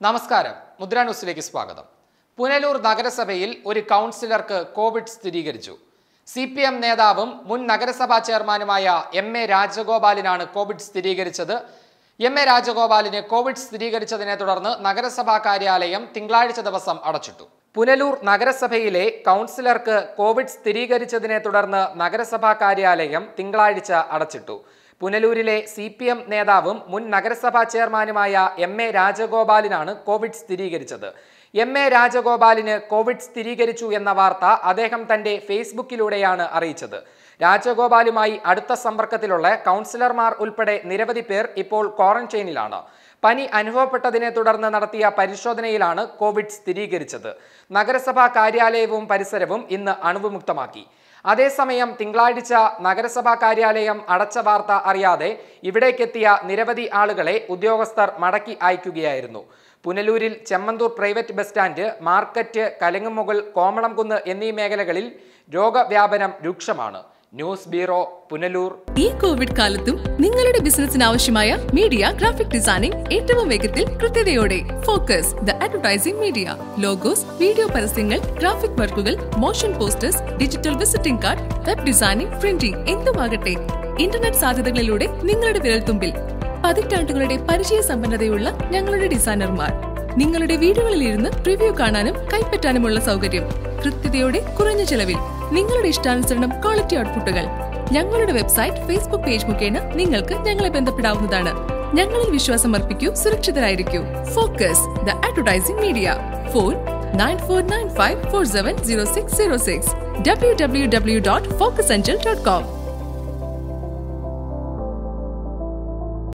നമസ്കാരം മുദ്ര ന്യൂസിലേക്ക് സ്വാഗതം പുനലൂർ നഗരസഭയിൽ ഒരു കൗൺസിലർക്ക് കോവിഡ് സ്ഥിരീകരിച്ചു സി പി എം നേതാവും മുൻ നഗരസഭാ ചെയർമാനുമായ എം എ രാജഗോപാലിനാണ് കോവിഡ് സ്ഥിരീകരിച്ചത് എം എ രാജഗോപാലിന് കോവിഡ് സ്ഥിരീകരിച്ചതിനെ തുടർന്ന് നഗരസഭാ കാര്യാലയം തിങ്കളാഴ്ച ദിവസം അടച്ചിട്ടു പുനലൂർ നഗരസഭയിലെ കൗൺസിലർക്ക് കോവിഡ് സ്ഥിരീകരിച്ചതിനെ തുടർന്ന് നഗരസഭാ കാര്യാലയം തിങ്കളാഴ്ച അടച്ചിട്ടു പുനലൂരിലെ സി പി എം നേതാവും മുൻ നഗരസഭാ ചെയർമാനുമായ എം എ രാജഗോപാലിനാണ് കോവിഡ് സ്ഥിരീകരിച്ചത് എം എ രാജഗോപാലിന് കോവിഡ് സ്ഥിരീകരിച്ചു എന്ന വാർത്ത അദ്ദേഹം തന്റെ ഫേസ്ബുക്കിലൂടെയാണ് അറിയിച്ചത് രാജഗോപാലുമായി അടുത്ത സമ്പർക്കത്തിലുള്ള കൗൺസിലർമാർ ഉൾപ്പെടെ നിരവധി പേർ ഇപ്പോൾ ക്വാറന്റൈനിലാണ് പനി അനുഭവപ്പെട്ടതിനെ തുടർന്ന് നടത്തിയ പരിശോധനയിലാണ് കോവിഡ് സ്ഥിരീകരിച്ചത് നഗരസഭാ കാര്യാലയവും പരിസരവും ഇന്ന് അണുവിമുക്തമാക്കി അതേസമയം തിങ്കളാഴ്ച നഗരസഭാ കാര്യാലയം അടച്ച വാർത്ത അറിയാതെ ഇവിടേക്കെത്തിയ നിരവധി ആളുകളെ ഉദ്യോഗസ്ഥർ മടക്കി അയക്കുകയായിരുന്നു പുനലൂരിൽ Chemmanthoor private bus stand market Kalangumukal Komalamkunnu എന്നീ മേഖലകളിൽ രോഗവ്യാപനം രൂക്ഷമാണ് ന്യൂസ് ബ്യൂറോ പുനലൂർ ഈ കോവിഡ് കാലത്തും നിങ്ങളുടെ ബിസിനസിന് ആവശ്യമായ മീഡിയ ഗ്രാഫിക് ഡിസൈനിംഗ് ഏറ്റവും വേഗത്തിൽ കൃത്യതയോടെ focus the advertising media logos video പരസ്യങ്ങൾ ഗ്രാഫിക് വർക്കുകൾ motion posters digital visiting card web designing printing എന്തുമാകട്ടെ ഇന്റർനെറ്റ് സാധ്യതകളിലൂടെ നിങ്ങളുടെ വിരൽത്തുമ്പിൽ പതിറ്റാണ്ടുകളുടെ പരിചയ സമ്പന്നതയുള്ള ഞങ്ങളുടെ ഡിസൈനർമാർ നിങ്ങളുടെ വീടുകളിൽ ഇരുന്ന് പ്രിവ്യൂ കാണാനും കൈപ്പറ്റാനുമുള്ള സൗകര്യം കൃത്യതയോടെ കുറഞ്ഞ ചെലവിൽ നിങ്ങളുടെ ഇഷ്ടാനുസരണം ക്വാളിറ്റി ഔട്ട്പുട്ടുകൾ ഞങ്ങളുടെ വെബ്സൈറ്റ് ഫേസ്ബുക്ക് പേജ് മുഖേന നിങ്ങൾക്ക് ഞങ്ങളെ ബന്ധപ്പെടാവുന്നതാണ് ഞങ്ങളിൽ വിശ്വാസം അർപ്പിക്കൂ സുരക്ഷിതരായിരിക്കൂ focus the advertising media phone nine four nine five four seven zero six zero six W W W dot focus dot com